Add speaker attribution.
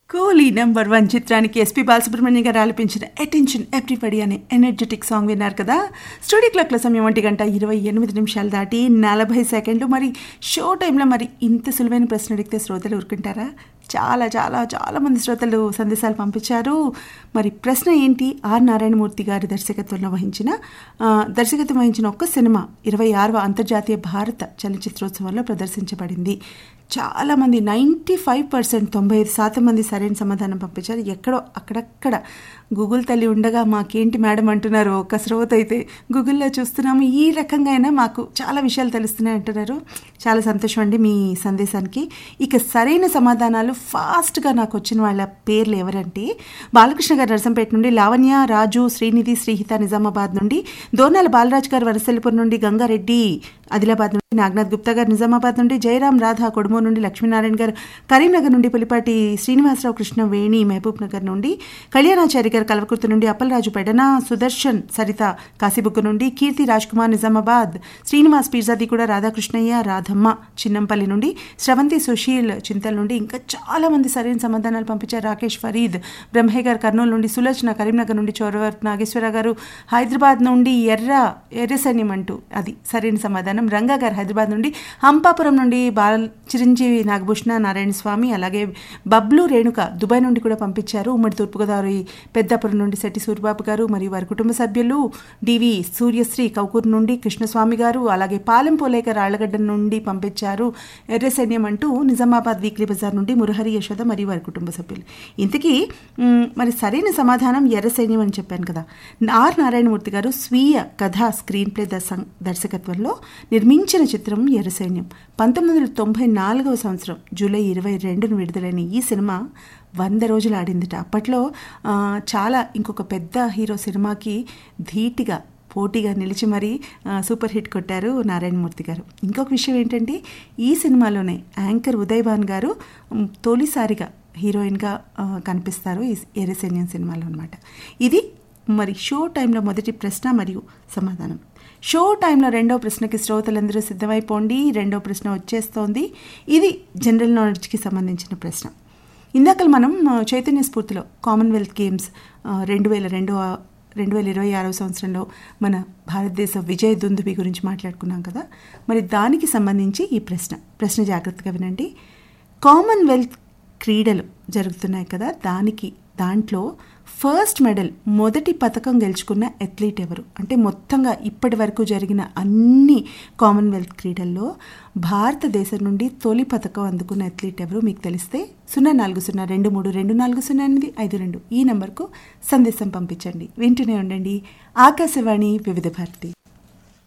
Speaker 1: కూలీ number one చిత్రానికి ఎస్పీ బాలసుబ్రహ్మణ్యం గారు ఆలపించిన అటెన్షన్ ఎవ్రీబడి అనే ఎనర్జెటిక్ సాంగ్ విన్నారు కదా స్టూడియో క్లాక్ల సమయం ఒంటి గంట ఇరవై ఎనిమిది నిమిషాలు దాటి నలభై సెకండ్లు మరి షో టైంలో మరి ఇంత సులువైన ప్రశ్న అడిగితే శ్రోతలు ఊరుకుంటారా చాలా చాలా చాలా మంది శ్రోతలు సందేశాలు పంపించారు మరి ప్రశ్న ఏంటి ఆర్ నారాయణమూర్తి గారి దర్శకత్వంలో వహించిన ఆ, దర్శకత్వం వహించిన ఒక్క సినిమా ఇరవై ఆరవ అంతర్జాతీయ భారత చలనచిత్రోత్సవంలో ప్రదర్శించబడింది చాలామంది నైంటీ ఫైవ్ పర్సెంట్ తొంభై ఐదు శాతం మంది సరైన సమాధానం పంపించారు ఎక్కడో అక్కడక్కడ గూగుల్ తల్లి ఉండగా మాకేంటి మేడం అంటున్నారు ఒక శ్రోత అయితే గూగుల్లో చూస్తున్నాము ఈ రకంగా అయినా మాకు చాలా విషయాలు తెలుస్తున్నాయి అంటున్నారు చాలా సంతోషం అండి మీ సందేశానికి ఇక సరైన సమాధానాలు ఫాస్ట్గా నాకు వచ్చిన వాళ్ళ పేర్లు ఎవరంటే బాలకృష్ణ గారు నరసంపేట నుండి లావణ్య రాజు శ్రీనిధి శ్రీహిత నిజామాబాద్ నుండి దోనాల బాలరాజ్ గారు వరసల్లిపురం నుండి గంగారెడ్డి ఆదిలాబాద్ నుండి నాగనాథ్ గుప్తా గారు నిజామాబాద్ నుండి జయరాం రాధా కొడుమూరు నుండి లక్ష్మీనారాయణ గారు కరీంనగర్ నుండి పులిపాటి శ్రీనివాసరావు కృష్ణ వేణి మహబూబ్ నగర్ నుండి కళ్యాణాచారి గారు కల్వకుర్తి నుండి అప్పలరాజు పెడన సుదర్శన్ సరిత కాశీబుక్ నుండి కీర్తి రాజ్ కుమార్ నిజామాబాద్ శ్రీనివాస్ పీర్జాది కూడా రాధాకృష్ణయ్య రాధమ్మ చిన్నంపల్లి నుండి స్రవంతి సుశీల్ చింతల నుండి ఇంకా చాలా మంది సరైన సమాధానాలు పంపించారు రాకేష్ ఫరీద్ బ్రహ్మే గారు కర్నూలు నుండి సులోచన కరీంనగర్ నుండి చోరవర్ నాగేశ్వర గారు హైదరాబాద్ నుండి ఎర్ర ఎర్రసైన్యం అంటూ అది సరైన సమాధానం రంగా గారు హైదరాబాద్ నుండి హంపాపురం నుండి బాల చిరంజీవి నాగభూషణ నారాయణ స్వామి అలాగే బబ్లు రేణుక దుబాయ్ నుండి కూడా పంపించారు ఉమ్మడి తూర్పుగోదావరి పెద్దాపురం నుండి శెట్టి సూరిబాబు గారు మరియు వారి కుటుంబ సభ్యులు డివి సూర్యశ్రీ కౌకూరు నుండి కృష్ణస్వామి గారు అలాగే పాలెం పోలేక రాళ్లగడ్డ నుండి పంపించారు ఎర్రసైన్యం అంటూ నిజామాబాద్ వీక్లీ బజార్ నుండి మురహరి యశోద మరియు వారి కుటుంబ సభ్యులు ఇంతకీ మ్, మరి సరైన సమాధానం ఎర్రసైన్యం అని చెప్పాను కదా ఆర్ నారాయణమూర్తి గారు స్వీయ కథ స్క్రీన్ ప్లే దర్శ- దర్శకత్వంలో నిర్మించిన చిత్రం ఎర్రసైన్యం పంతొమ్మిది వందల తొంభై నాలుగవ సంవత్సరం జూలై ఇరవై రెండున విడుదలైన ఈ సినిమా వంద రోజులు ఆడిందిట అప్పట్లో ఆ, చాలా ఇంకొక పెద్ద హీరో సినిమాకి ధీటిగా పోటీగా నిలిచి మరీ ఆ, సూపర్ హిట్ కొట్టారు నారాయణమూర్తి గారు ఇంకొక విషయం ఏంటంటే ఈ సినిమాలోనే యాంకర్ ఉదయ్ భాన్ గారు మ్, తొలిసారిగా హీరోయిన్గా ఆ, కనిపిస్తారు ఈ ఎరసైన్యం సినిమాలో అనమాట ఇది మరి షో టైంలో మొదటి ప్రశ్న మరియు సమాధానం షో టైంలో రెండో ప్రశ్నకి శ్రోతలందరూ సిద్ధమైపోండి రెండో ప్రశ్న వచ్చేస్తోంది ఇది జనరల్ నాలెడ్జ్కి సంబంధించిన ప్రశ్న ఇందాక మనం ఆ, చైతన్య స్ఫూర్తిలో కామన్వెల్త్ గేమ్స్ ఆ, రెండు వేల రెండో రెండు వేల ఇరవై ఆరవ సంవత్సరంలో మన భారతదేశ విజయ దుందుబి గురించి మాట్లాడుకున్నాం కదా మరి దానికి సంబంధించి ఈ ప్రశ్న ప్రశ్న జాగ్రత్తగా వినండి కామన్వెల్త్ క్రీడలు జరుగుతున్నాయి కదా దానికి దాంట్లో ఫస్ట్ మెడల్ మొదటి పథకం గెలుచుకున్న అథ్లీట్ ఎవరు అంటే మొత్తంగా ఇప్పటి వరకు జరిగిన అన్ని కామన్వెల్త్ క్రీడల్లో భారతదేశం నుండి తొలి పథకం అందుకున్న అథ్లీట్ ఎవరు మీకు తెలిస్తే సున్నా నాలుగు సున్నా రెండు మూడు రెండు నాలుగు సున్నా ఎనిమిది ఐదు రెండు ఈ నంబర్కు సందేశం పంపించండి వింటూనే ఉండండి ఆకాశవాణి వివిధ భారతి